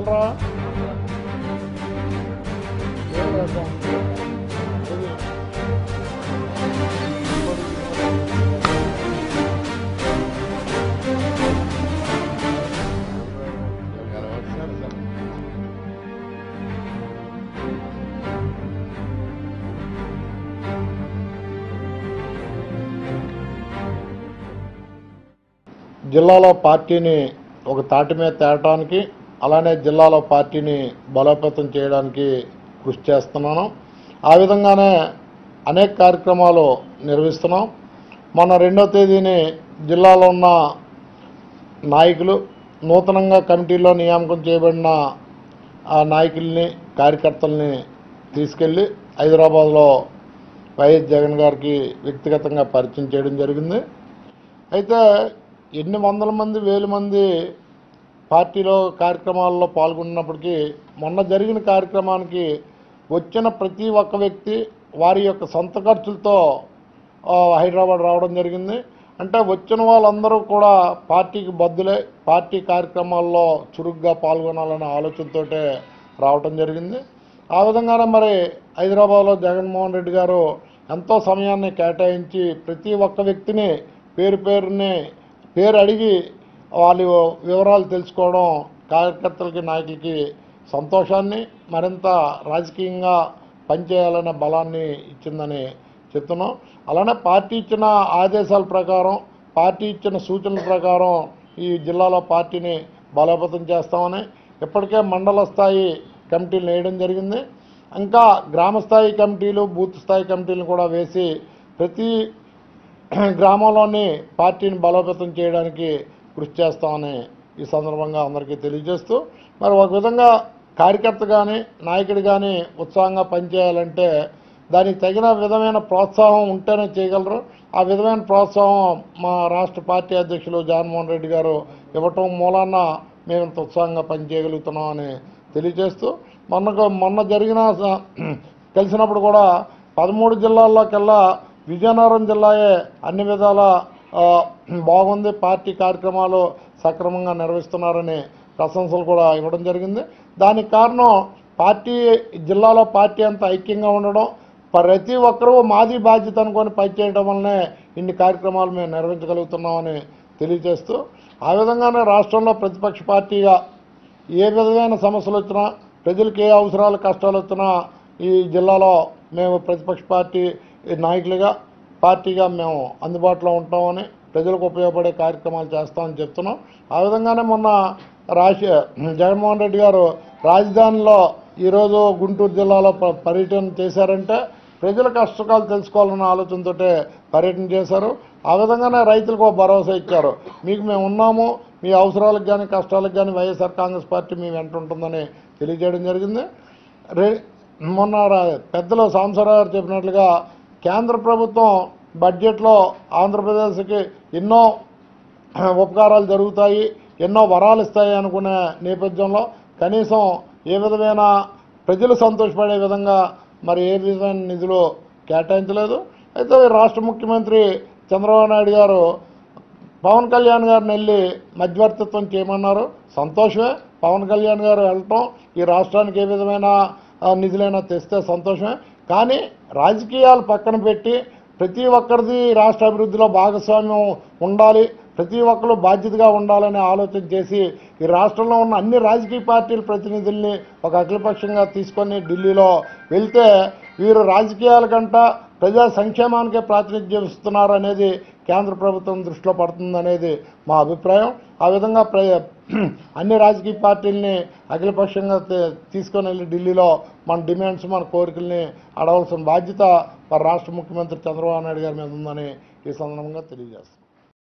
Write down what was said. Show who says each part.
Speaker 1: వెళ్ళరా ఏం రాద్దాం? ఇది. జిల్లాలో పార్టీని ఒక తాటి మీద తేవటానికి అలానే జిల్లాలో పార్టీని బలోపేతం చేయడానికి కృషి చేస్తున్నాను ఆ విధంగానే అనేక కార్యక్రమాలు నిర్వహిస్తున్నాం మొన్న రెండో తేదీని జిల్లాలో ఉన్న నాయకులు నూతనంగా కమిటీలో నియామకం చేయబడిన ఆ నాయకుల్ని కార్యకర్తల్ని తీసుకెళ్ళి హైదరాబాద్లో వైఎస్ జగన్ గారికి వ్యక్తిగతంగా పరిచయం చేయడం జరిగింది అయితే ఎన్ని వందల మంది వేల మంది పార్టీలో కార్యక్రమాల్లో పాల్గొన్నప్పటికీ మొన్న జరిగిన కార్యక్రమానికి వచ్చిన ప్రతి ఒక్క వ్యక్తి వారి యొక్క సొంత ఖర్చులతో ఆ, హైదరాబాద్ రావడం జరిగింది అంటే వచ్చిన వాళ్ళందరూ కూడా పార్టీకి బద్దులే పార్టీ కార్యక్రమాల్లో చురుగ్గా పాల్గొనాలనే ఆలోచనతోటే రావటం జరిగింది ఆ విధంగానే మరి హైదరాబాద్లో జగన్మోహన్ రెడ్డి గారు ఎంతో సమయాన్ని కేటాయించి ప్రతి ఒక్క వ్యక్తిని పేరు పేరుని పేరు అడిగి వాళ్ళ వివరాలు తెలుసుకోవడం కార్యకర్తలకి నాయకులకి సంతోషాన్ని మరింత రాజకీయంగా పనిచేయాలనే బలాన్ని ఇచ్చిందని చెప్తున్నాం అలానే పార్టీ ఇచ్చిన ఆదేశాల ప్రకారం పార్టీ ఇచ్చిన సూచనల ప్రకారం ఈ జిల్లాలో పార్టీని బలోపేతం చేస్తామని ఇప్పటికే మండల స్థాయి కమిటీలు వేయడం జరిగింది ఇంకా గ్రామ స్థాయి కమిటీలు బూత్ స్థాయి కమిటీలను కూడా వేసి ప్రతి గ్రామంలోని పార్టీని బలోపేతం చేయడానికి కృషి చేస్తామని ఈ సందర్భంగా అందరికీ తెలియజేస్తూ మరి ఒక విధంగా కార్యకర్త కానీ నాయకుడు కానీ ఉత్సాహంగా పనిచేయాలంటే దానికి తగిన విధమైన ప్రోత్సాహం ఉంటేనే చేయగలరు ఆ విధమైన ప్రోత్సాహం మా రాష్ట్ర పార్టీ అధ్యక్షులు జగన్మోహన్ రెడ్డి గారు ఇవ్వటం మూలాన మేము ఇంత ఉత్సాహంగా పనిచేయగలుగుతున్నామని తెలియజేస్తూ మొన్న మొన్న జరిగిన స- కలిసినప్పుడు కూడా పదమూడు జిల్లాల్లోకెల్లా విజయనగరం జిల్లాయే అన్ని విధాల ఆ, బాగుంది పార్టీ కార్యక్రమాలు సక్రమంగా నిర్వహిస్తున్నారని ప్రశంసలు కూడా ఇవ్వడం జరిగింది దానికి కారణం పార్టీ జిల్లాలో పార్టీ అంతా ఐక్యంగా ఉండడం ప్రతి ఒక్కరూ మాది బాధ్యత అనుకొని పనిచేయడం వల్లనే ఇన్ని కార్యక్రమాలు మేము నిర్వహించగలుగుతున్నామని తెలియజేస్తూ ఆ విధంగానే రాష్ట్రంలో ప్రతిపక్ష పార్టీగా ఏ విధమైన సమస్యలు వచ్చినా ప్రజలకు ఏ అవసరాలు కష్టాలు వచ్చినా ఈ జిల్లాలో మేము ప్రతిపక్ష పార్టీ నాయకులుగా పార్టీగా మేము అందుబాటులో ఉంటామని ప్రజలకు ఉపయోగపడే కార్యక్రమాలు చేస్తామని చెప్తున్నాం ఆ విధంగానే మొన్న రాజ జగన్మోహన్ రెడ్డి గారు రాజధానిలో ఈరోజు గుంటూరు జిల్లాలో ప- పర్యటన చేశారంటే ప్రజల కష్టకాలు తెలుసుకోవాలన్న ఆలోచనతో పర్యటన చేశారు ఆ విధంగానే రైతులకు ఒక భరోసా ఇచ్చారు మీకు మేము ఉన్నాము మీ అవసరాలకు కానీ కష్టాలకు కానీ వైఎస్ఆర్ కాంగ్రెస్ పార్టీ మీ వెంట ఉంటుందని తెలియజేయడం జరిగింది రే మొన్న రా- పెద్దలు సాంబశివరావు గారు చెప్పినట్లుగా కేంద్ర ప్రభుత్వం బడ్జెట్లో ఆంధ్రప్రదేశ్కి ఎన్నో ఉపకారాలు జరుగుతాయి ఎన్నో వరాలు ఇస్తాయి అనుకునే నేపథ్యంలో కనీసం ఏ విధమైన ప్రజలు సంతోషపడే విధంగా మరి ఏ విధమైన నిధులు కేటాయించలేదు అయితే రాష్ట్ర ముఖ్యమంత్రి చంద్రబాబు నాయుడు గారు పవన్ కళ్యాణ్ గారిని వెళ్ళి మధ్యవర్తిత్వం చేయమన్నారు సంతోషమే పవన్ కళ్యాణ్ గారు వెళ్ళటం ఈ రాష్ట్రానికి ఏ విధమైన ఆ, నిధులైనా తెస్తే సంతోషమే కానీ రాజకీయాలు పక్కన పెట్టి ప్రతి ఒక్కరిది రాష్ట్ర అభివృద్ధిలో భాగస్వామ్యం ఉండాలి ప్రతి ఒక్కరు బాధ్యతగా ఉండాలనే ఆలోచన చేసి ఈ రాష్ట్రంలో ఉన్న అన్ని రాజకీయ పార్టీల ప్రతినిధుల్ని ఒక అఖిలపక్షంగా తీసుకొని ఢిల్లీలో వెళ్తే వీరు రాజకీయాల కంట ప్రజా సంక్షేమానికే ప్రాతినిధ్యం ఇస్తున్నారు అనేది కేంద్ర ప్రభుత్వం దృష్టిలో పడుతుందనేది మా అభిప్రాయం ఆ విధంగా ప్ర అన్ని రాజకీయ పార్టీల్ని అఖిలపక్షంగా తీ- తీసుకొని వెళ్ళి ఢిల్లీలో మన డిమాండ్స్ మన కోరికల్ని అడవలసిన బాధ్యత మన రాష్ట్ర ముఖ్యమంత్రి చంద్రబాబు నాయుడు గారి మీద ఉందని ఈ సందర్భంగా తెలియజేస్తాం